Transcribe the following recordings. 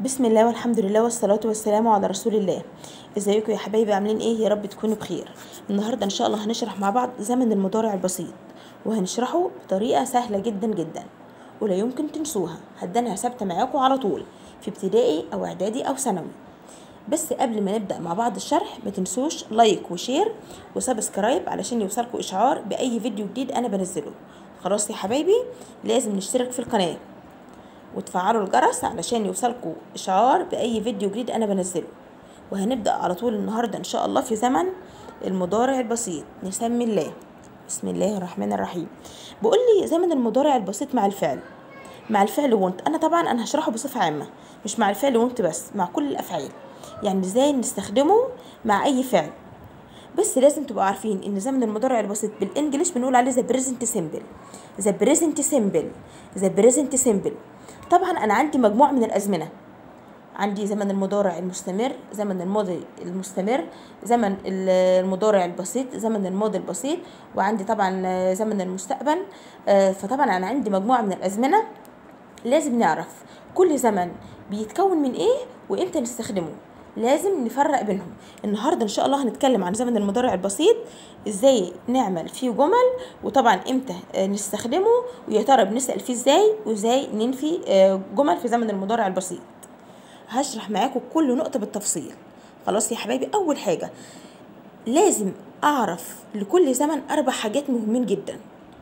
بسم الله والحمد لله والصلاة والسلام على رسول الله ازيكم يا حبايبي عاملين ايه يا رب تكونوا بخير النهارده ان شاء الله هنشرح مع بعض زمن المضارع البسيط وهنشرحه بطريقة سهلة جدا جدا ولا يمكن تنسوها هدانها ثابتة معاكم على طول في ابتدائي او اعدادي او ثانوي بس قبل ما نبدأ مع بعض الشرح ما تنسوش لايك وشير وسبسكرايب علشان يوصلكوا اشعار باي فيديو جديد انا بنزله خلاص يا حبايبي لازم نشترك في القناه وتفعلوا الجرس علشان يوصلكوا اشعار باي فيديو جديد انا بنزله وهنبدا على طول النهارده ان شاء الله في زمن المضارع البسيط نسمي الله بسم الله الرحمن الرحيم بقول لي زمن المضارع البسيط مع الفعل مع الفعل وانت انا طبعا انا هشرحه بصفه عامه مش مع الفعل وانت بس مع كل الافعال يعني ازاي نستخدمه مع اي فعل بس لازم تبقوا عارفين ان زمن المضارع البسيط بالانجلش بنقول عليه ذا بريزنت سيمبل ذا بريزنت سيمبل ذا بريزنت سيمبل طبعا انا عندي مجموعه من الازمنه عندي زمن المضارع المستمر زمن الماضي المستمر زمن المضارع البسيط زمن الماضي البسيط وعندي طبعا زمن المستقبل فطبعا انا عندي مجموعه من الازمنه لازم نعرف كل زمن بيتكون من ايه وامتى نستخدمه لازم نفرق بينهم النهارده ان شاء الله هنتكلم عن زمن المضارع البسيط ازاي نعمل فيه جمل وطبعا امتى نستخدمه ويا ترى بنسال فيه ازاي وازاي ننفي جمل في زمن المضارع البسيط هشرح معاكم كل نقطه بالتفصيل خلاص يا حبايبي اول حاجه لازم اعرف لكل زمن اربع حاجات مهمين جدا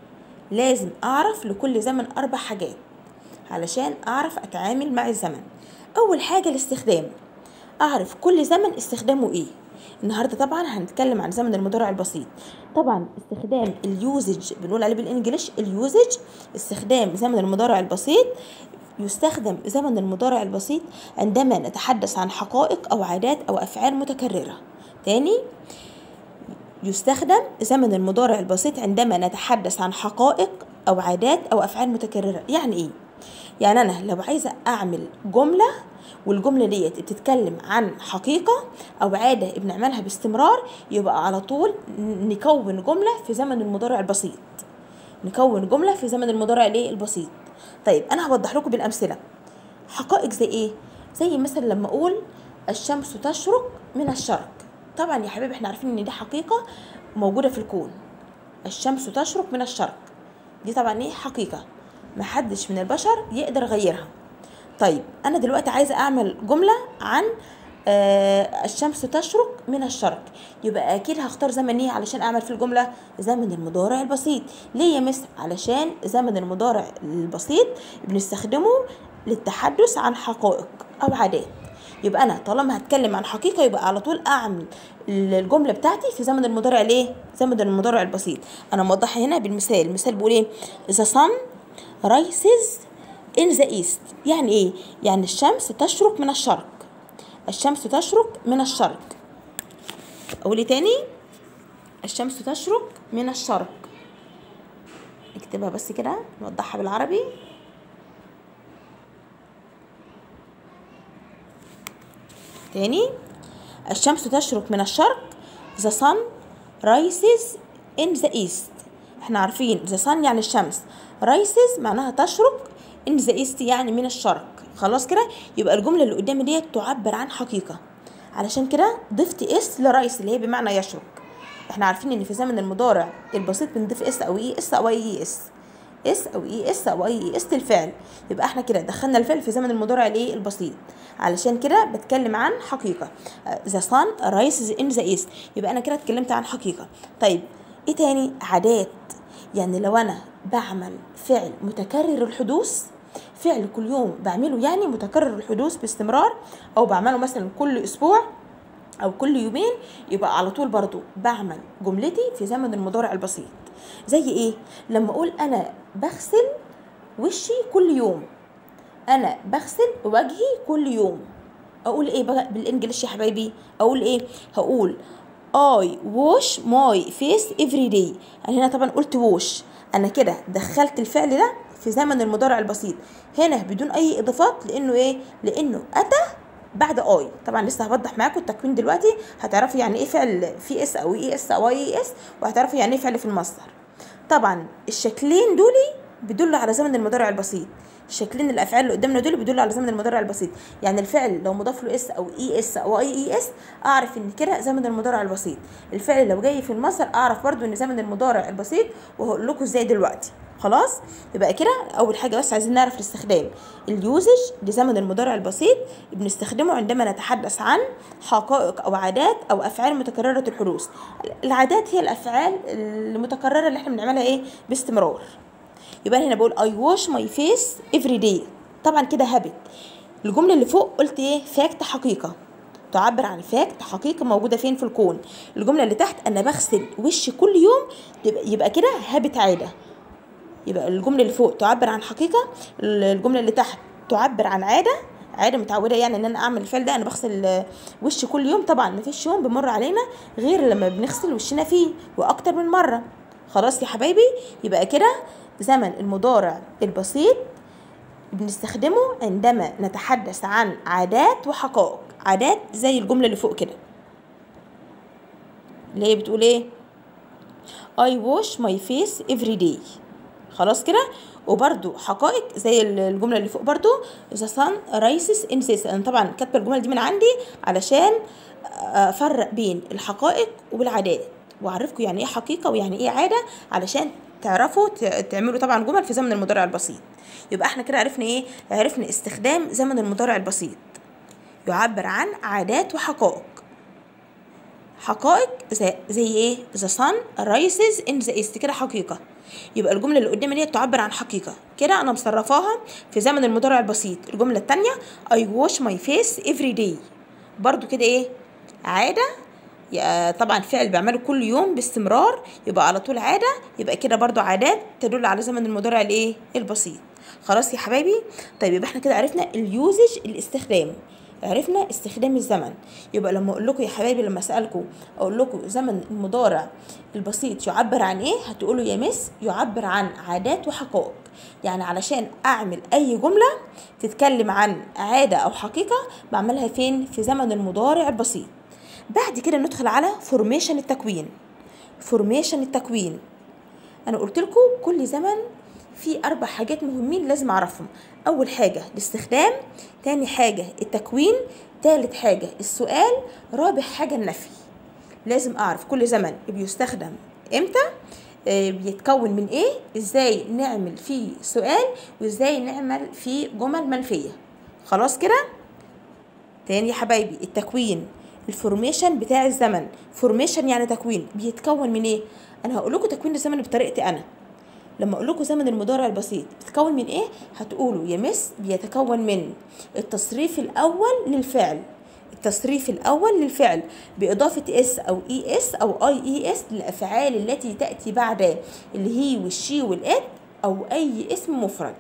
لازم اعرف لكل زمن اربع حاجات علشان اعرف اتعامل مع الزمن اول حاجه الاستخدام اعرف كل زمن استخدامه ايه النهارده طبعا هنتكلم عن زمن المضارع البسيط طبعا استخدام اليوزج بنقول عليه بالانجلش اليوزج استخدام زمن المضارع البسيط يستخدم زمن المضارع البسيط عندما نتحدث عن حقائق او عادات او افعال متكرره تاني يستخدم زمن المضارع البسيط عندما نتحدث عن حقائق او عادات او افعال متكرره يعني ايه يعني انا لو عايزه اعمل جمله والجمله ديت بتتكلم عن حقيقه او عاده بنعملها باستمرار يبقى على طول نكون جمله في زمن المضارع البسيط نكون جمله في زمن المضارع الايه البسيط طيب انا هوضح لكم بالامثله حقائق زي ايه زي مثلا لما اقول الشمس تشرق من الشرق طبعا يا حبيبي احنا عارفين ان دي حقيقه موجوده في الكون الشمس تشرق من الشرق دي طبعا ايه حقيقه محدش من البشر يقدر يغيرها طيب انا دلوقتي عايزه اعمل جمله عن آه الشمس تشرق من الشرق يبقى اكيد هختار زمن ايه علشان اعمل في الجمله زمن المضارع البسيط ليه يا مس علشان زمن المضارع البسيط بنستخدمه للتحدث عن حقائق او عادات يبقى انا طالما هتكلم عن حقيقه يبقى على طول اعمل الجمله بتاعتي في زمن المضارع ليه زمن المضارع البسيط انا موضحها هنا بالمثال المثال بيقول ايه the sun rises in the east يعني ايه يعني الشمس تشرق من الشرق الشمس تشرق من الشرق اقول تاني الشمس تشرق من الشرق اكتبها بس كده نوضحها بالعربي تاني الشمس تشرق من الشرق the sun rises in the east احنا عارفين the sun يعني الشمس rises معناها تشرق in the east يعني من الشرق خلاص كده يبقى الجمله اللي قدامي ديت تعبر عن حقيقه علشان كده ضفت اس لرايس اللي هي بمعنى يشرق احنا عارفين ان في زمن المضارع البسيط بنضيف اس او اي اس او اي اس اس او اي اس او اي اس للفعل يبقى احنا كده دخلنا الفعل في زمن المضارع الايه البسيط علشان كده بتكلم عن حقيقه ذا sun rises in the east يبقى انا كده اتكلمت عن حقيقه طيب ايه تاني عادات يعني لو انا بعمل فعل متكرر الحدوث فعل كل يوم بعمله يعني متكرر الحدوث باستمرار او بعمله مثلا كل اسبوع او كل يومين يبقى على طول برضو بعمل جملتي في زمن المضارع البسيط زي ايه لما اقول انا بغسل وشي كل يوم انا بغسل وجهي كل يوم اقول ايه بقى بالانجلش يا حبايبي اقول ايه هقول I wash my face every day انا هنا طبعا قلت wash انا كده دخلت الفعل ده في زمن المضارع البسيط هنا بدون اي اضافات لانه ايه لانه اتى بعد اي طبعا لسه هوضح معاكم التكوين دلوقتي هتعرفوا يعني ايه فعل في اس او اي اس او اي اس وهتعرفوا يعني ايه فعل في المصدر طبعا الشكلين دول بيدلوا على زمن المضارع البسيط شكلين الافعال اللي قدامنا دول بيدلوا على زمن المضارع البسيط يعني الفعل لو مضاف له اس او اي اس او اي اي اس اعرف ان كده زمن المضارع البسيط الفعل لو جاي في المصدر اعرف برضو ان زمن المضارع البسيط وهقول لكم ازاي دلوقتي خلاص يبقى كده اول حاجه بس عايزين نعرف الاستخدام اليوزج لزمن المضارع البسيط بنستخدمه عندما نتحدث عن حقائق او عادات او افعال متكرره الحدوث العادات هي الافعال المتكرره اللي احنا بنعملها ايه باستمرار يبقى هنا بقول I wash my face every day طبعا كده هابت الجمله اللي فوق قلت ايه فاكت حقيقه تعبر عن فاكت حقيقه موجوده فين في الكون الجمله اللي تحت انا بغسل وشي كل يوم يبقى, يبقى كده هابت عاده يبقى الجمله اللي فوق تعبر عن حقيقه الجمله اللي تحت تعبر عن عاده عاده متعوده يعني ان انا اعمل الفعل ده انا بغسل وشي كل يوم طبعا مفيش يوم بيمر علينا غير لما بنغسل وشنا فيه واكتر من مره خلاص يا حبايبي يبقى كده زمن المضارع البسيط بنستخدمه عندما نتحدث عن عادات وحقائق عادات زي الجملة اللي فوق كده اللي هي بتقول ايه I wash my face every day خلاص كده وبرده حقائق زي الجملة اللي فوق برده the sun rises in the انا طبعا كاتبة الجمل دي من عندي علشان افرق بين الحقائق والعادات واعرفكم يعني ايه حقيقة ويعني ايه عادة علشان تعرفوا تعملوا طبعا جمل في زمن المضارع البسيط يبقى احنا كده عرفنا ايه عرفنا استخدام زمن المضارع البسيط يعبر عن عادات وحقائق حقائق زي, زي ايه the sun rises in the east كده حقيقة يبقى الجملة اللي قدامي دي تعبر عن حقيقة كده أنا مصرفاها في زمن المضارع البسيط الجملة التانية I wash my face every day برضو كده ايه عادة طبعا فعل بعمله كل يوم باستمرار يبقى على طول عادة يبقى كده برضو عادات تدل على زمن المضارع الايه البسيط خلاص يا حبايبي طيب يبقى احنا كده عرفنا اليوزج الاستخدام عرفنا استخدام الزمن يبقى لما اقول لكم يا حبايبي لما اسالكم اقول لكم زمن المضارع البسيط يعبر عن ايه هتقولوا يا مس يعبر عن عادات وحقائق يعني علشان اعمل اي جمله تتكلم عن عاده او حقيقه بعملها فين في زمن المضارع البسيط بعد كده ندخل على فورميشن التكوين فورميشن التكوين انا قلت لكم كل زمن في اربع حاجات مهمين لازم اعرفهم اول حاجه الاستخدام تاني حاجه التكوين تالت حاجه السؤال رابع حاجه النفي لازم اعرف كل زمن بيستخدم امتى آه بيتكون من ايه ازاي نعمل فيه سؤال وازاي نعمل فيه جمل منفيه خلاص كده تاني يا حبايبي التكوين الفورميشن بتاع الزمن فورميشن يعني تكوين بيتكون من ايه انا هقول لكم تكوين الزمن بطريقتي انا لما اقول لكم زمن المضارع البسيط بيتكون من ايه هتقولوا يا مس بيتكون من التصريف الاول للفعل التصريف الاول للفعل باضافه اس او اي اس او اي اي اس للافعال التي تاتي بعد اللي هي والشي والات او اي اسم مفرد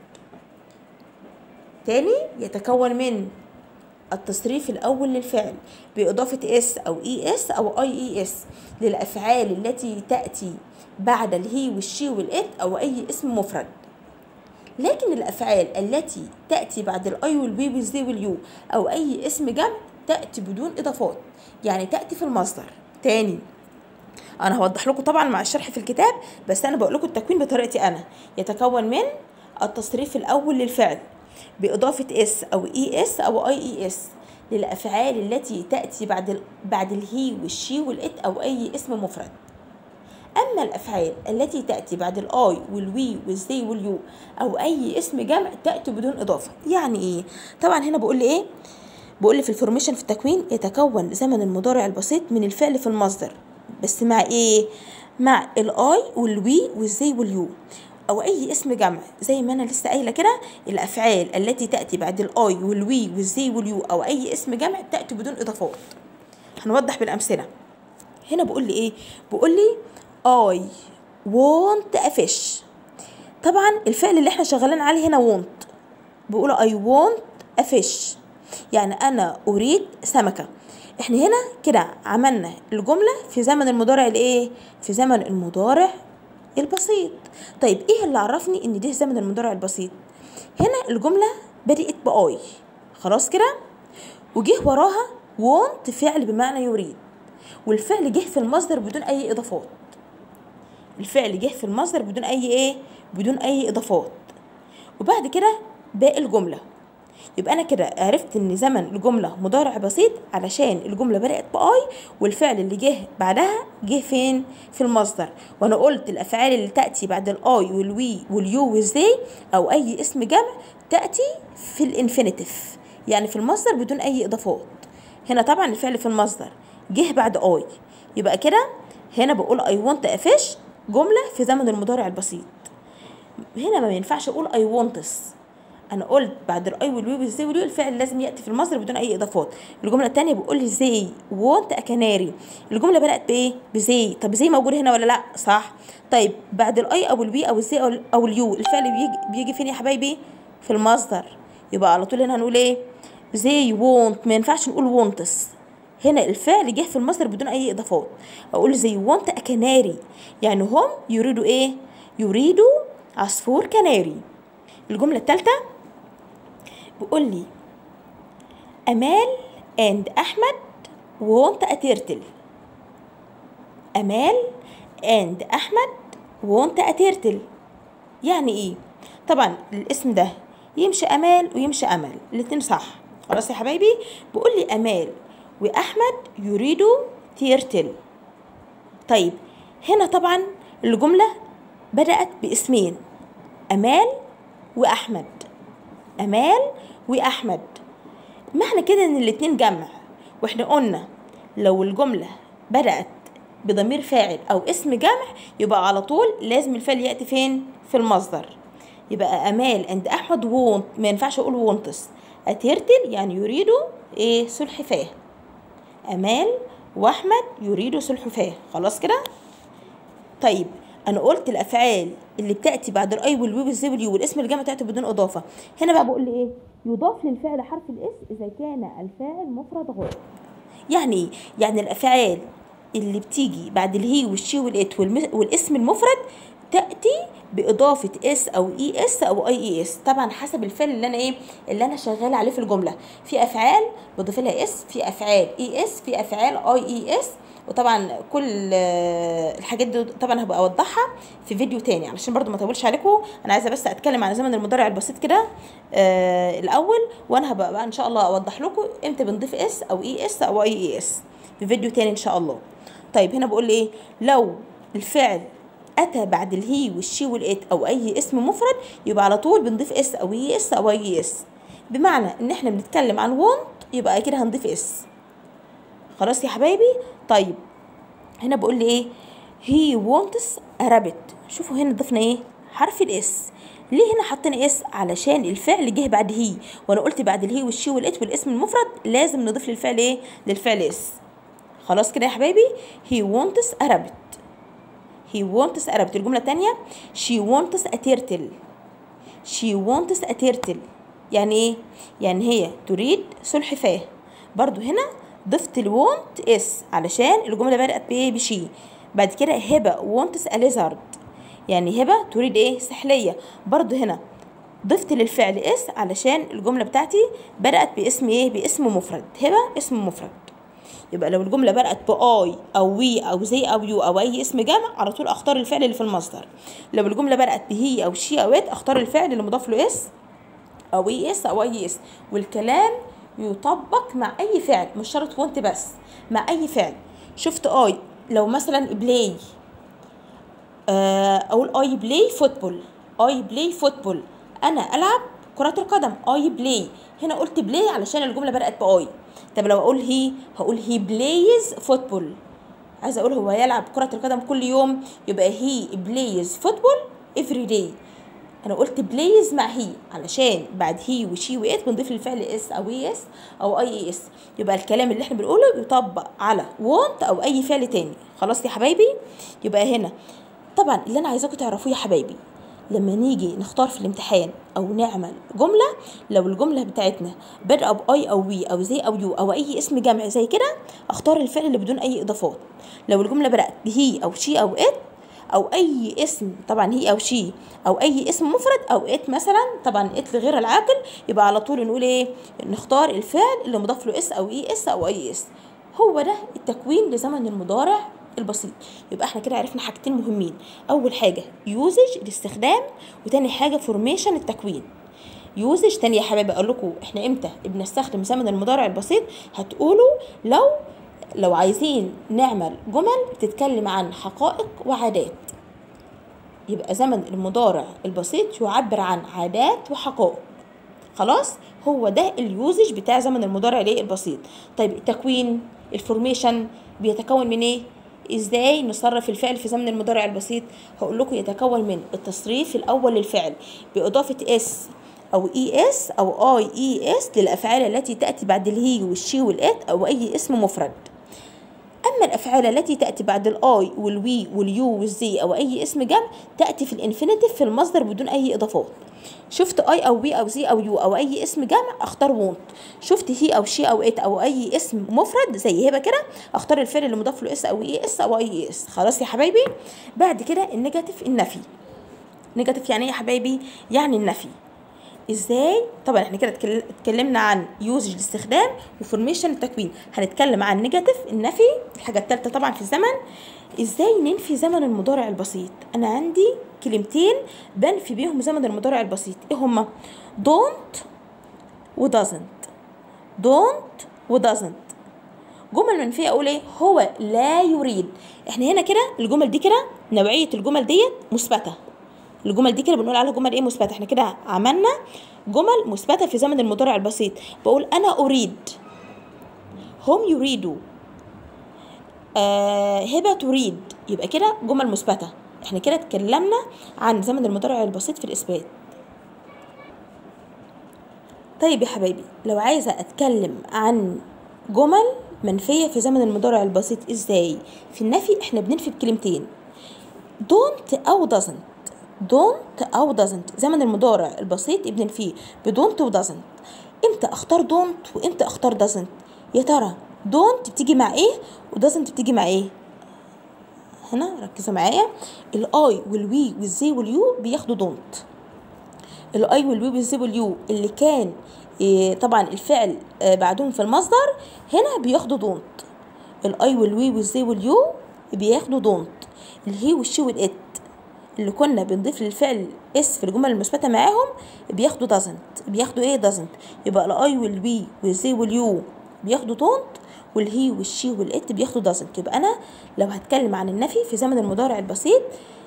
تاني يتكون من التصريف الأول للفعل بإضافة اس أو اي اس أو اي اي اس للأفعال التي تأتي بعد الهي والشي والإت أو أي اسم مفرد لكن الأفعال التي تأتي بعد الأي والبي والزي واليو أو أي اسم جمع تأتي بدون إضافات يعني تأتي في المصدر تاني أنا هوضح لكم طبعا مع الشرح في الكتاب بس أنا بقول لكم التكوين بطريقتي أنا يتكون من التصريف الأول للفعل بإضافة اس أو اي اس أو اي اي اس للأفعال التي تأتي بعد ال... بعد الهي والشي والإت أو أي اسم مفرد أما الأفعال التي تأتي بعد الآي والوي والزي واليو أو أي اسم جمع تأتي بدون إضافة يعني إيه؟ طبعا هنا بقول لي إيه؟ بقول لي في الفورميشن في التكوين يتكون زمن المضارع البسيط من الفعل في المصدر بس مع إيه؟ مع الآي والوي والزي واليو او اي اسم جمع زي ما انا لسه قايله كده الافعال التي تاتي بعد الاي والوي والزي واليو او اي اسم جمع تاتي بدون اضافات هنوضح بالامثله هنا بقول لي ايه بقول لي I want a fish طبعا الفعل اللي احنا شغالين عليه هنا want بقول I want a fish يعني انا اريد سمكه احنا هنا كده عملنا الجمله في زمن المضارع الايه في زمن المضارع البسيط طيب ايه اللي عرفني ان ده زمن المضارع البسيط هنا الجمله بدات باي خلاص كده وجه وراها want فعل بمعنى يريد والفعل جه في المصدر بدون اي اضافات الفعل جه في المصدر بدون اي ايه بدون اي اضافات وبعد كده باقي الجمله يبقى انا كده عرفت ان زمن الجمله مضارع بسيط علشان الجمله بدات باي والفعل اللي جه بعدها جه فين في المصدر وانا قلت الافعال اللي تاتي بعد الاي والوي واليو والزي او اي اسم جمع تاتي في الانفينيتيف يعني في المصدر بدون اي اضافات هنا طبعا الفعل في المصدر جه بعد اي يبقى كده هنا بقول اي want a fish جمله في زمن المضارع البسيط هنا ما ينفعش اقول اي want's انا قلت بعد الاي والوي والزي واليو الفعل لازم ياتي في المصدر بدون اي اضافات الجمله الثانيه بيقول لي زي وونت اكناري الجمله بدات بايه بزي طب زي موجود هنا ولا لا صح طيب بعد الاي او الوي او الزي او, أو اليو الفعل بيجي, بيجي فين يا حبايبي في المصدر يبقى على طول هنا هنقول ايه زي وونت ما ينفعش نقول وونتس هنا الفعل جه في المصدر بدون اي اضافات اقول زي وونت اكناري يعني هم يريدوا ايه يريدوا عصفور كناري الجمله الثالثه بيقول لي أمال and أحمد want a turtle أمال and أحمد want a turtle يعني إيه؟ طبعا الاسم ده يمشي أمال ويمشي أمل الاتنين صح خلاص يا حبايبي بيقول لي أمال وأحمد يريدوا تيرتل طيب هنا طبعا الجملة بدأت باسمين أمال وأحمد أمال وأحمد معنى كده إن الاتنين جمع وإحنا قلنا لو الجملة بدأت بضمير فاعل أو اسم جمع يبقى على طول لازم الفعل يأتي فين؟ في المصدر يبقى أمال عند أحمد وونت ما ينفعش أقول وونتس أتيرتل يعني يريدوا إيه سلحفاة أمال وأحمد يريدوا سلحفاة خلاص كده؟ طيب انا قلت الافعال اللي بتاتي بعد الاي والوي والزي واليو والاسم الجمع تاتي بدون اضافه هنا بقى بقول لي ايه يضاف للفعل حرف الاس اذا كان الفاعل مفرد غائب يعني ايه يعني الافعال اللي بتيجي بعد الهي والشي والات والاسم المفرد تاتي باضافه اس او اي اس او اي اي اس طبعا حسب الفعل اللي انا ايه اللي انا شغاله عليه في الجمله في افعال بضيف لها اس في افعال اي اس في افعال اي اي اس وطبعا كل الحاجات دي طبعا هبقى اوضحها في فيديو تاني علشان برضو ما اطولش عليكم انا عايزه بس اتكلم عن زمن المضارع البسيط كده آه الاول وانا هبقى بقى ان شاء الله اوضح لكم امتى بنضيف اس او اي اس او اي اي اس في فيديو تاني ان شاء الله طيب هنا بقول ايه لو الفعل اتى بعد الهي والشي والات او اي اسم مفرد يبقى على طول بنضيف اس او اي اس او اي اس بمعنى ان احنا بنتكلم عن وونت يبقى كده هنضيف اس خلاص يا حبايبي طيب هنا بقول لي ايه هي wants a rabbit شوفوا هنا ضفنا ايه حرف الاس ليه هنا حطينا اس علشان الفعل جه بعد هي وانا قلت بعد الهي والشي والات والاسم المفرد لازم نضيف للفعل ايه للفعل اس خلاص كده يا حبايبي he wants a rabbit he wants a rabbit الجملة التانية she wants a turtle she wants a turtle يعني ايه يعني هي تريد سلحفاه برضو هنا ضفت الوونت اس علشان الجمله بدات بايه بشي بعد كده هبه وونتس اليزارد يعني هبه تريد ايه سحليه برضو هنا ضفت للفعل اس علشان الجمله بتاعتي بدات باسم ايه باسم مفرد هبه اسم مفرد يبقى لو الجمله بدات باي او وي او زي او يو او اي اسم جمع على طول اختار الفعل اللي في المصدر لو الجمله بدات بهي او شي او ات اختار الفعل اللي مضاف له اس او اي اس او اي اس والكلام يطبق مع اي فعل مش شرط وانت بس مع اي فعل شفت اي لو مثلا بلاي اقول اي بلاي فوتبول اي بلاي فوتبول انا العب كرة القدم اي بلاي هنا قلت بلاي علشان الجملة بدأت باي طب لو اقول هي هقول هي بلايز فوتبول عايزه اقول هو يلعب كرة القدم كل يوم يبقى هي بلايز فوتبول افري داي انا قلت بليز مع هي علشان بعد هي وشي وات بنضيف للفعل اس او اي اس او اي اي اس يبقى الكلام اللي احنا بنقوله يطبق على وونت او اي فعل تاني خلاص يا حبايبي يبقى هنا طبعا اللي انا عايزاكم تعرفوه يا حبايبي لما نيجي نختار في الامتحان او نعمل جمله لو الجمله بتاعتنا بادئه باي او وي او زي او يو او اي اسم جمع زي كده اختار الفعل اللي بدون اي اضافات لو الجمله بدات بهي او شي او ات او اي اسم طبعا هي او شي او اي اسم مفرد او ات مثلا طبعا ات لغير العاقل يبقى على طول نقول ايه نختار الفعل اللي مضاف له اس او اي اس او اي اس هو ده التكوين لزمن المضارع البسيط يبقى احنا كده عرفنا حاجتين مهمين اول حاجه يوزج الاستخدام وتاني حاجه فورميشن التكوين يوزج تاني يا حبايبي اقول لكم احنا امتى بنستخدم زمن المضارع البسيط هتقولوا لو لو عايزين نعمل جمل بتتكلم عن حقائق وعادات يبقى زمن المضارع البسيط يعبر عن عادات وحقائق خلاص هو ده اليوزج بتاع زمن المضارع الايه البسيط طيب التكوين الفورميشن بيتكون من ايه ازاي نصرف الفعل في زمن المضارع البسيط هقول لكم يتكون من التصريف الاول للفعل باضافه اس او اي اس او اي اي اس للافعال التي تاتي بعد الهي والشي والات او اي اسم مفرد اما الافعال التي تاتي بعد الاي والوي واليو والزي او اي اسم جمع تاتي في الانفينيتيف في المصدر بدون اي اضافات شفت اي او وي او زي او يو او اي اسم جمع اختار وونت شفت هي او شي او ات او اي اسم مفرد زي هبه كده اختار الفعل اللي مضاف له اس او اي اس او اي اس خلاص يا حبايبي بعد كده النيجاتيف النفي نيجاتيف يعني ايه يا حبايبي يعني النفي ازاي طبعا احنا كده اتكلمنا عن يوزج الاستخدام وفورميشن التكوين هنتكلم عن نيجاتيف النفي الحاجه الثالثه طبعا في الزمن ازاي ننفي زمن المضارع البسيط انا عندي كلمتين بنفي بيهم زمن المضارع البسيط ايه هما don't و doesn't don't و doesn't جمل منفية أقول إيه؟ هو لا يريد. إحنا هنا كده الجمل دي كده نوعية الجمل ديت مثبتة. الجمل دي كده بنقول عليها جمل إيه مثبتة؟ إحنا كده عملنا جمل مثبتة في زمن المضارع البسيط. بقول أنا أريد. هم يريدوا. آه هبة تريد. يبقى كده جمل مثبتة. إحنا كده اتكلمنا عن زمن المضارع البسيط في الإثبات. طيب يا حبايبي لو عايزة أتكلم عن جمل منفية في زمن المضارع البسيط ازاي في النفي احنا بننفي بكلمتين don't أو doesn't don't أو doesn't زمن المضارع البسيط بننفيه بدونت و doesn't امتى اختار don't وامتى اختار doesn't يا ترى don't بتيجي مع ايه و doesn't بتيجي مع ايه هنا ركزوا معايا الاي والوي والزي واليو بياخدوا don't الاي والوي والزي واليو اللي كان إيه طبعا الفعل آه بعدهم في المصدر هنا بياخدوا دونت الاي والوي والزي واليو بياخدوا دونت الهي والشي والات اللي كنا بنضيف للفعل اس في الجمل المثبته معاهم بياخدوا دازنت بياخدوا ايه دازنت يبقى الاي والوي والزي واليو بياخدوا دونت والهي والشي والات بياخدوا دازنت يبقى انا لو هتكلم عن النفي في زمن المضارع البسيط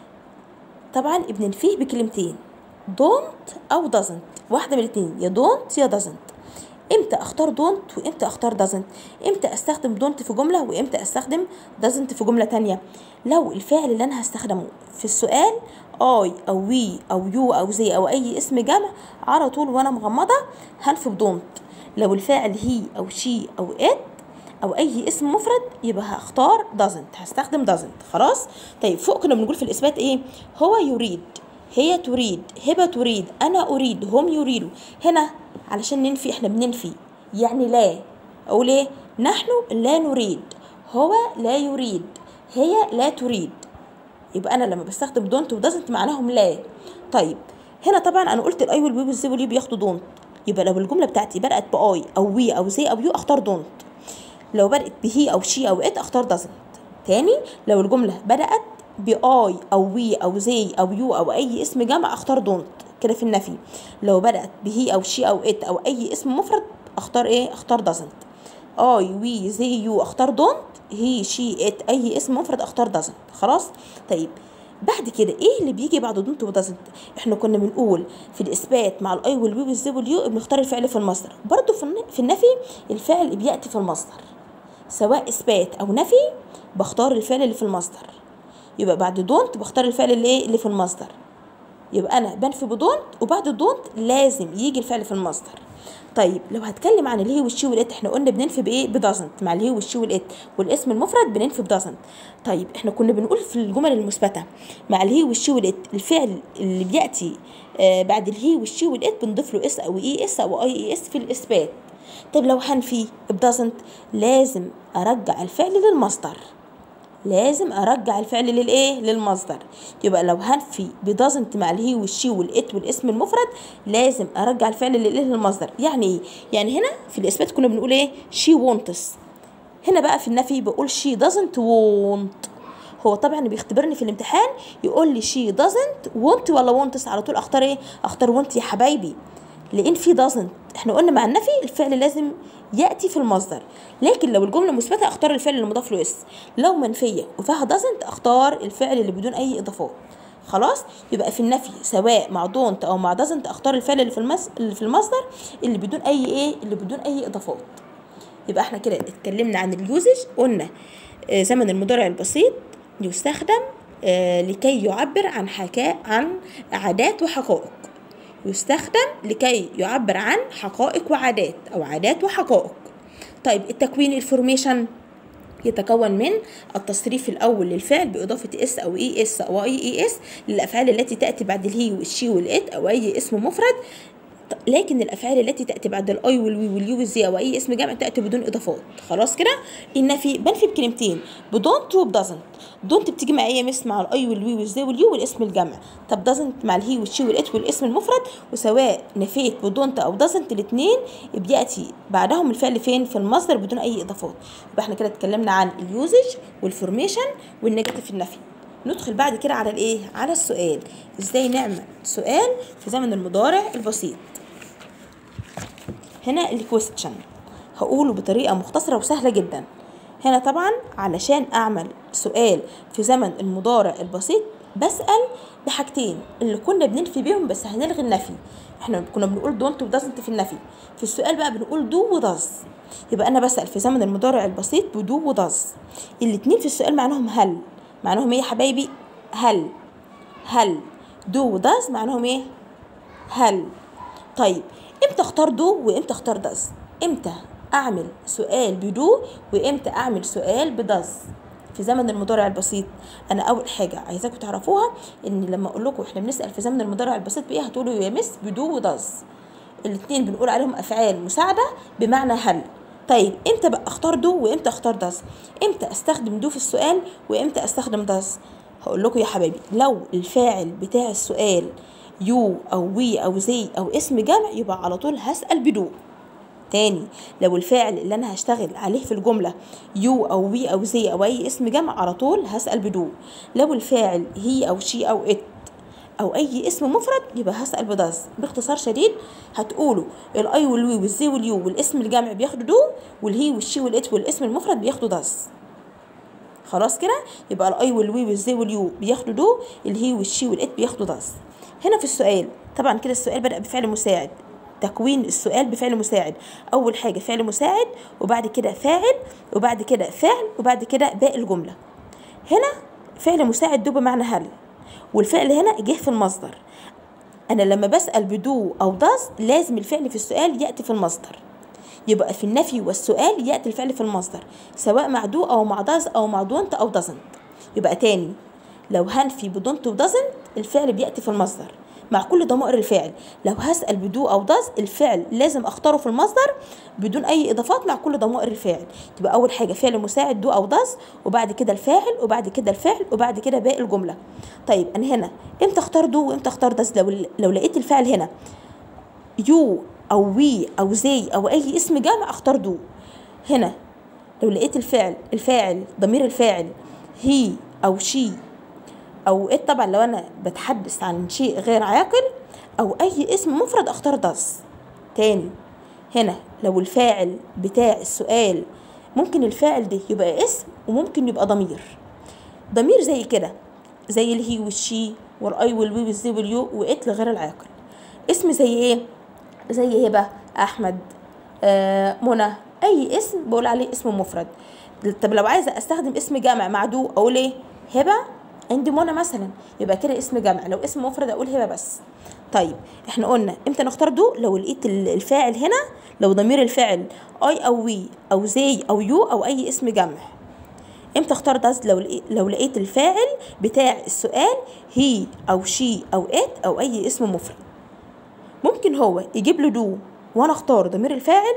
طبعا بننفيه بكلمتين don't او doesn't واحدة من الاتنين يا don't يا doesn't امتى اختار don't وامتى اختار doesn't امتى استخدم don't في جملة وامتى استخدم doesn't في جملة تانية لو الفعل اللي انا هستخدمه في السؤال I او we او you او زي او اي اسم جمع على طول وانا مغمضة هنفي don't لو الفاعل he او she او it او اي اسم مفرد يبقى هختار doesn't هستخدم doesn't خلاص طيب فوق كنا بنقول في الاثبات ايه هو يريد هي تريد هبة تريد أنا أريد هم يريدوا هنا علشان ننفي إحنا بننفي يعني لا أقول إيه نحن لا نريد هو لا يريد هي لا تريد يبقى أنا لما بستخدم دونت ودازنت معناهم لا طيب هنا طبعا أنا قلت الأي والوي والزي واليو بياخدوا دونت يبقى لو الجملة بتاعتي بدأت بأي أو وي أو زي أو يو أختار دونت لو بدأت بهي أو شي أو إت أختار دازنت تاني لو الجملة بدأت باي او وي او زي او يو او اي اسم جمع اختار دونت كده في النفي لو بدات بهي او شي او ات او اي اسم مفرد اختار ايه اختار دازنت اي وي زي يو اختار دونت هي شي ات اي اسم مفرد اختار دازنت خلاص طيب بعد كده ايه اللي بيجي بعد دونت ودازنت احنا كنا بنقول في الاثبات مع الاي والوي والزي واليو بنختار الفعل في المصدر برضو في النفي الفعل بياتي في المصدر سواء اثبات او نفي بختار الفعل اللي في المصدر يبقى بعد دونت بختار الفعل اللي ايه اللي في المصدر يبقى انا بنفي بدونت وبعد دونت لازم يجي الفعل في المصدر طيب لو هتكلم عن الهي والشي والات احنا قلنا بننفي بايه بدازنت مع الهي والشي والات والاسم المفرد بننفي بدازنت طيب احنا كنا بنقول في الجمل المثبته مع الهي والشي والات الفعل اللي بياتي آه بعد الهي والشي والات بنضيف له اس او اي اس او اي اي اس في الاثبات طيب لو هنفي بدازنت لازم ارجع الفعل للمصدر لازم ارجع الفعل للايه للمصدر يبقى لو هنفي بدازنت مع الهي والشي والات والاسم المفرد لازم ارجع الفعل للايه للمصدر يعني ايه يعني هنا في الاثبات كنا بنقول ايه شي وونتس هنا بقى في النفي بقول شي doesn't want هو طبعا بيختبرني في الامتحان يقول لي شي doesn't want ولا wants على طول اختار ايه اختار want يا حبايبي لان في doesn't احنا قلنا مع النفي الفعل لازم ياتي في المصدر لكن لو الجمله مثبته اختار الفعل المضاف له اس لو منفيه وفيها doesn't اختار الفعل اللي بدون اي اضافات خلاص يبقى في النفي سواء مع دونت او مع doesn't اختار الفعل اللي في المس... اللي في المصدر اللي بدون اي ايه اللي بدون اي اضافات يبقى احنا كده اتكلمنا عن اليوزج قلنا آه، زمن المضارع البسيط يستخدم آه، لكي يعبر عن حكاء عن عادات وحقائق يستخدم لكي يعبر عن حقائق وعادات او عادات وحقائق طيب التكوين الفورميشن يتكون من التصريف الاول للفعل باضافه اس او اي اس او اي اي اس للافعال التي تاتي بعد الهي والشي والات او اي اسم مفرد لكن الافعال التي تاتي بعد الاي والوي واليو والزي او اي اسم جمع تاتي بدون اضافات خلاص كده النفي بنفي بكلمتين بدونت وبدازنت دونت بتيجي مع ايه مس مع الاي والوي والزي واليو والاسم الجمع طب دازنت مع الهي والشي والات والاسم المفرد وسواء نفيت بدونت او دازنت الاثنين بياتي بعدهم الفعل فين في المصدر بدون اي اضافات يبقى احنا كده اتكلمنا عن اليوزج والفورميشن والنيجاتيف النفي ندخل بعد كده على الايه على السؤال ازاي نعمل سؤال في زمن المضارع البسيط هنا الكويستشن هقوله بطريقة مختصرة وسهلة جدا هنا طبعا علشان أعمل سؤال في زمن المضارع البسيط بسأل بحاجتين اللي كنا بننفي بيهم بس هنلغي النفي احنا كنا بنقول دونت ودازنت في النفي في السؤال بقى بنقول دو وداز يبقى أنا بسأل في زمن المضارع البسيط بدو وداز الاتنين في السؤال معناهم هل معناهم ايه يا حبايبي هل هل دو وداز معناهم ايه هل طيب امتى اختار دو وامتى اختار داز امتى اعمل سؤال بدو وامتى اعمل سؤال بداز في زمن المضارع البسيط انا اول حاجه عايزاكم تعرفوها ان لما اقول لكم احنا بنسال في زمن المضارع البسيط بايه هتقولوا يا مس بدو وداز الاثنين بنقول عليهم افعال مساعده بمعنى هل طيب امتى بقى اختار دو وامتى اختار داز امتى استخدم دو في السؤال وامتى استخدم داز هقول لكم يا حبايبي لو الفاعل بتاع السؤال يو او وي او زي او اسم جمع يبقى على طول هسأل بدو تاني لو الفاعل اللي انا هشتغل عليه في الجملة يو او وي او زي او اي اسم جمع على طول هسأل بدو لو الفاعل هي او شي او ات او اي اسم مفرد يبقى هسأل بداز باختصار شديد هتقولوا الاي والوي والزي واليو والاسم الجمع بياخدوا دو والهي والشي والات والاسم المفرد بياخدوا داز خلاص كده يبقى الاي والوي والزي واليو بياخدوا دو الهي والشي والات بياخدوا داز هنا في السؤال طبعا كده السؤال بدأ بفعل مساعد تكوين السؤال بفعل مساعد اول حاجه فعل مساعد وبعد كده فاعل وبعد كده فعل وبعد كده باقي الجمله هنا فعل مساعد ده بمعنى هل والفعل هنا جه في المصدر انا لما بسال بدو او داز لازم الفعل في السؤال ياتي في المصدر يبقى في النفي والسؤال ياتي الفعل في المصدر سواء مع دو او مع داز او مع دونت او دازنت يبقى تاني لو هنفي بدونت ودازنت الفعل بياتي في المصدر مع كل ضمائر الفاعل لو هسأل بدو أو داز الفعل لازم أختاره في المصدر بدون أي إضافات مع كل ضمائر الفاعل تبقى أول حاجة فعل مساعد دو أو داز وبعد كده الفاعل وبعد كده الفعل وبعد كده باقي الجملة طيب أنا هنا إمتى أختار دو وإمتى أختار داز لو لو لقيت الفعل هنا يو أو وي أو زي أو أي اسم جمع أختار دو هنا لو لقيت الفعل الفاعل ضمير الفاعل هي أو شي او ايه طبعا لو انا بتحدث عن شيء غير عاقل او اي اسم مفرد اختار داز تاني هنا لو الفاعل بتاع السؤال ممكن الفاعل ده يبقى اسم وممكن يبقى ضمير ضمير زي كده زي الهي والشي والاي والوي والزي واليو وات لغير العاقل اسم زي ايه زي هبه احمد آه منى اي اسم بقول عليه اسم مفرد طب لو عايزه استخدم اسم جمع مع دو اقول ايه هبه عندي منى مثلا يبقى كده اسم جمع لو اسم مفرد اقول هبه بس طيب احنا قلنا امتى نختار دو لو لقيت الفاعل هنا لو ضمير الفاعل اي او وي او زي او يو او اي اسم جمع امتى اختار داز لو لو لقيت الفاعل بتاع السؤال هي او شي او ات او اي اسم مفرد ممكن هو يجيب له دو وانا اختار ضمير الفاعل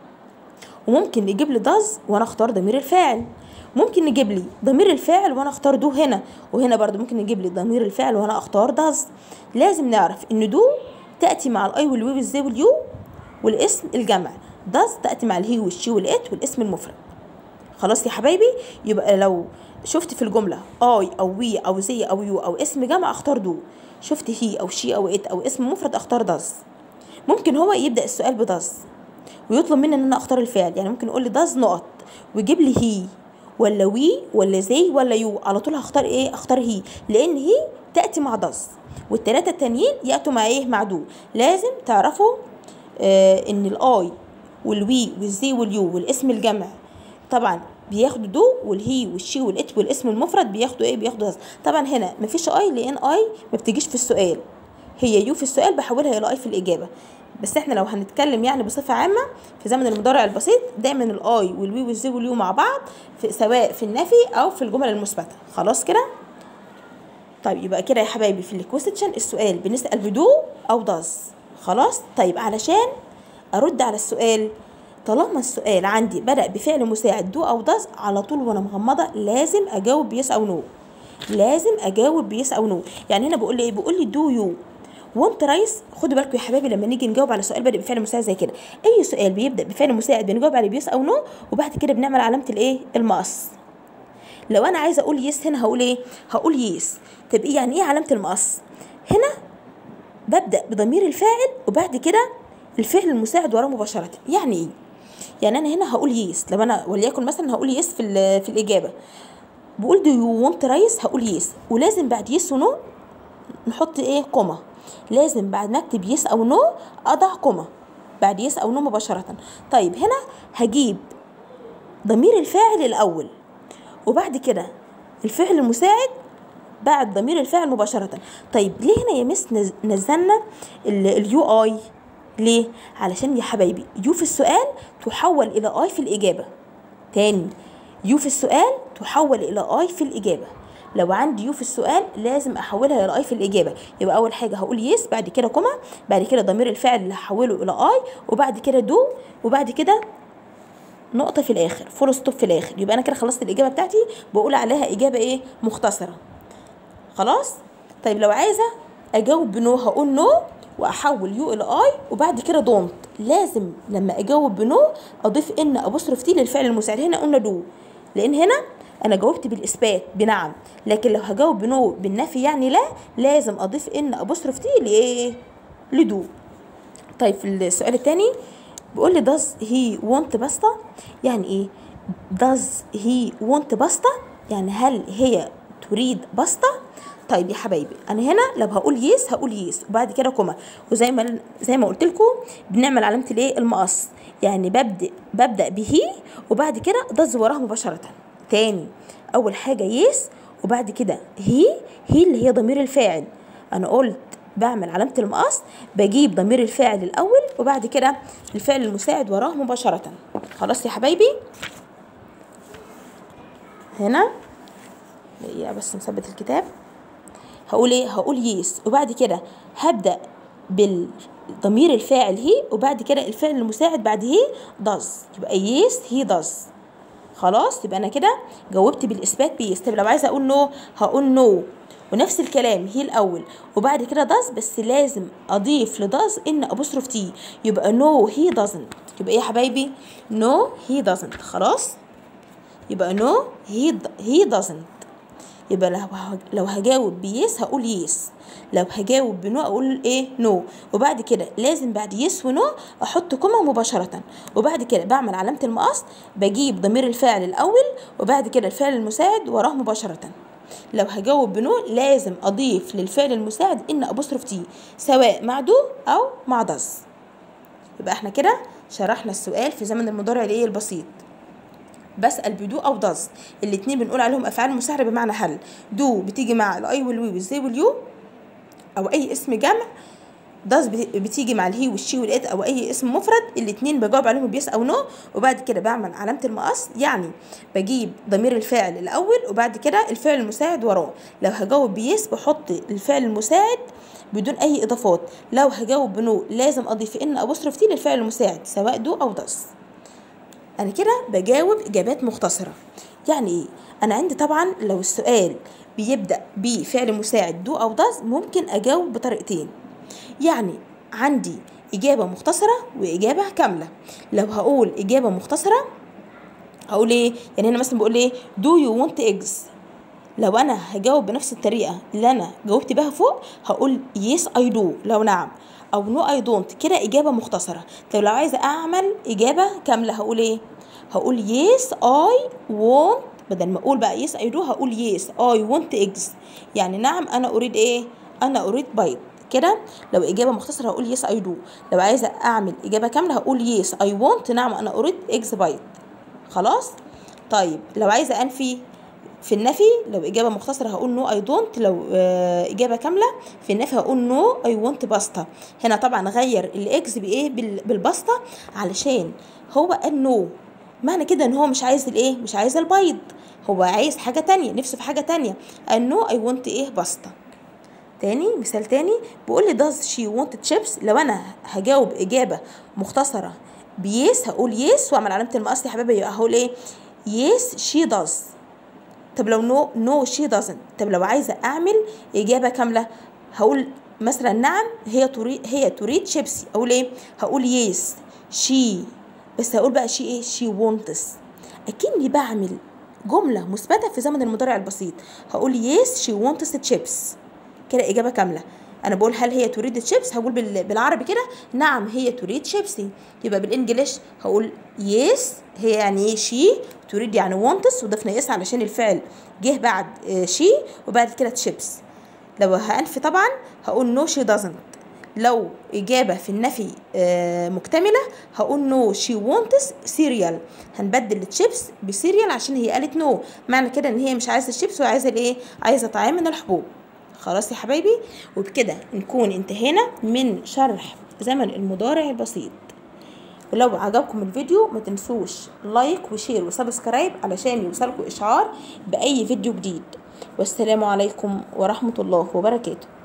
وممكن يجيب لي داز وانا اختار ضمير الفاعل ممكن نجيب لي ضمير الفاعل وانا اختار دو هنا وهنا برضو ممكن نجيب لي ضمير الفاعل وانا اختار داز لازم نعرف ان دو تاتي مع الاي والوي والزي واليو والاسم الجمع داز تاتي مع الهي والشي والات والاسم المفرد خلاص يا حبايبي يبقى لو شفت في الجملة اي او وي او زي او يو او اسم جمع اختار دو شفت هي او شي او ات او اسم مفرد اختار داز ممكن هو يبدا السؤال بداز ويطلب مني ان انا اختار الفعل يعني ممكن يقول لي داز نقط ويجيب لي هي ولا وي ولا زي ولا يو على طول هختار ايه اختار هي لان هي تاتي مع داز والتلاته التانيين ياتوا مع ايه مع دو لازم تعرفوا آه ان الاي والوي والزي واليو والاسم الجمع طبعا بياخدوا دو والهي والشي والات والاسم المفرد بياخدوا ايه بياخدوا داز طبعا هنا مفيش اي لان اي ما بتجيش في السؤال هي يو في السؤال بحولها الى اي في الاجابه بس احنا لو هنتكلم يعني بصفه عامه في زمن المضارع البسيط دايما الاي والوي والزي واليو مع بعض في سواء في النفي او في الجمل المثبته خلاص كده طيب يبقى كده يا حبايبي في الكويستشن السؤال بنسال بدو او داز خلاص طيب علشان ارد على السؤال طالما السؤال عندي بدا بفعل مساعد دو او داز على طول وانا مغمضه لازم اجاوب بيس او نو لازم اجاوب بيس او نو يعني هنا بقول لي ايه بقول لي دو يو وانت رايس خدوا بالكم يا حبايبي لما نيجي نجاوب على سؤال بادئ بفعل مساعد زي كده اي سؤال بيبدا بفعل مساعد بنجاوب عليه بيس او نو وبعد كده بنعمل علامه الايه المقص لو انا عايزه اقول يس هنا هقول ايه هقول يس طب ايه يعني ايه علامه المقص هنا ببدا بضمير الفاعل وبعد كده الفعل المساعد وراه مباشره يعني ايه يعني انا هنا هقول يس لو انا وليكن مثلا هقول يس في في الاجابه بقول دو يو وانت رايس هقول يس ولازم بعد يس ونو نحط ايه كوما لازم بعد ما اكتب يس او نو اضع كوما بعد يس او نو مباشره طيب هنا هجيب ضمير الفاعل الاول وبعد كده الفعل المساعد بعد ضمير الفاعل مباشرة طيب ليه هنا يا مس نزلنا اليو اي ليه علشان يا حبايبي يو في السؤال تحول الى اي في الاجابة تاني يو في السؤال تحول الى اي في الاجابة لو عندي يو في السؤال لازم احولها الى اي في الاجابه يبقى اول حاجه هقول يس بعد كده كوما بعد كده ضمير الفعل اللي هحوله الى اي وبعد كده دو وبعد كده نقطه في الاخر فول ستوب في الاخر يبقى انا كده خلصت الاجابه بتاعتي بقول عليها اجابه ايه مختصره خلاص طيب لو عايزه اجاوب بنو هقول نو واحول يو الى اي وبعد كده دونت لازم لما اجاوب بنو اضيف ان ابوستروف تي للفعل المساعد هنا قلنا دو لان هنا انا جاوبت بالاثبات بنعم لكن لو هجاوب بنو بالنفي يعني لا لازم اضيف ان ابوستروف تي لايه لدو طيب في السؤال الثاني بيقول لي does he want باستا يعني ايه does he want باستا يعني هل هي تريد باستا طيب يا حبايبي انا هنا لو هقول يس هقول يس وبعد كده كوما وزي ما زي ما قلت لكم بنعمل علامه الايه المقص يعني ببدا ببدا بهي وبعد كده دز وراها مباشره تاني اول حاجه يس وبعد كده هي هي اللي هي ضمير الفاعل انا قلت بعمل علامة المقص بجيب ضمير الفاعل الأول وبعد كده الفعل المساعد وراه مباشرة خلاص يا حبايبي هنا دقيقة بس نثبت الكتاب هقول ايه هقول يس وبعد كده هبدأ بالضمير الفاعل هي وبعد كده الفعل المساعد بعد هي داز يبقى يس هي داز خلاص يبقى انا كده جاوبت بالاثبات بيس طب لو عايزه اقول نو هقول نو ونفس الكلام هي الاول وبعد كده داز بس لازم اضيف لداز ان ابوستروف تي يبقى نو هي دازنت يبقى ايه يا حبايبي نو هي دازنت خلاص يبقى نو هي هي دازنت يبقى لو لو هجاوب بيس هقول يس لو هجاوب بنو اقول ايه نو وبعد كده لازم بعد يس ونو احط كوما مباشره وبعد كده بعمل علامه المقص بجيب ضمير الفاعل الاول وبعد كده الفعل المساعد وراه مباشره لو هجاوب بنو لازم اضيف للفعل المساعد ان ابوستروف تي سواء مع دو او مع داز يبقى احنا كده شرحنا السؤال في زمن المضارع الايه البسيط بسأل بدو أو داز الاتنين بنقول عليهم أفعال مساعدة بمعنى هل دو بتيجي مع الأي والوي والزي واليو أو أي اسم جمع داز بتيجي مع الهي والشي والإت أو أي اسم مفرد الاتنين بجاوب عليهم بيس أو نو وبعد كده بعمل علامة المقص يعني بجيب ضمير الفاعل الأول وبعد كده الفعل المساعد وراه لو هجاوب بيس بحط الفعل المساعد بدون أي إضافات لو هجاوب بنو لازم أضيف إن أبوستروف تي للفعل المساعد سواء دو أو داز انا كده بجاوب اجابات مختصره يعني ايه انا عندي طبعا لو السؤال بيبدا بفعل مساعد دو او داز ممكن اجاوب بطريقتين يعني عندي اجابه مختصره واجابه كامله لو هقول اجابه مختصره هقول ايه يعني هنا مثلا بقول ايه دو يو وونت ايجز لو انا هجاوب بنفس الطريقه اللي انا جاوبت بها فوق هقول يس اي دو لو نعم او نو اي دونت كده اجابه مختصره طب لو عايزه اعمل اجابه كامله هقول ايه هقول يس اي وونت بدل ما اقول بقى يس اي دو هقول يس اي وونت ايجز يعني نعم انا اريد ايه انا اريد بيض كده لو اجابه مختصره هقول يس اي دو لو عايزه اعمل اجابه كامله هقول يس اي وونت نعم انا اريد ايجز بيض خلاص طيب لو عايزه انفي في النفي لو إجابة مختصرة هقول نو أي دونت لو آه إجابة كاملة في النفي هقول نو أي وونت باستا هنا طبعا غير الإكس بإيه بالباستا علشان هو قال نو معنى كده إن هو مش عايز الإيه مش عايز البيض هو عايز حاجة تانية نفسه في حاجة تانية قال نو أي وونت إيه باستا تاني مثال تاني بيقول لي does she want chips لو أنا هجاوب إجابة مختصرة بيس هقول يس وأعمل علامة المقص يا حبايبي يبقى هقول إيه يس she does طب لو نو نو شي دازنت طب لو عايزه اعمل اجابه كامله هقول مثلا نعم هي تريد هي تريد شيبسي اقول ايه هقول يس شي بس هقول بقى شي ايه شي وونتس اكني بعمل جمله مثبته في زمن المضارع البسيط هقول يس شي وونتس تشيبس كده اجابه كامله انا بقول هل هي تريد الشيبس هقول بالعربي كده نعم هي تريد شيبسي يبقى بالانجليش هقول يس هي يعني ايه شي تريد يعني وانتس وضفنا يس علشان الفعل جه بعد شي وبعد كده تشيبس لو هنفي طبعا هقول نو شي دازنت لو إجابة في النفي مكتملة هقول نو شي وونتس سيريال هنبدل الشيبس بسيريال عشان هي قالت نو معنى كده ان هي مش عايزة الشيبس وعايزة الايه عايزة طعام من الحبوب خلاص يا حبايبي وبكده نكون انتهينا من شرح زمن المضارع البسيط ولو عجبكم الفيديو ما تنسوش لايك وشير وسبسكرايب علشان يوصلكم اشعار باي فيديو جديد والسلام عليكم ورحمه الله وبركاته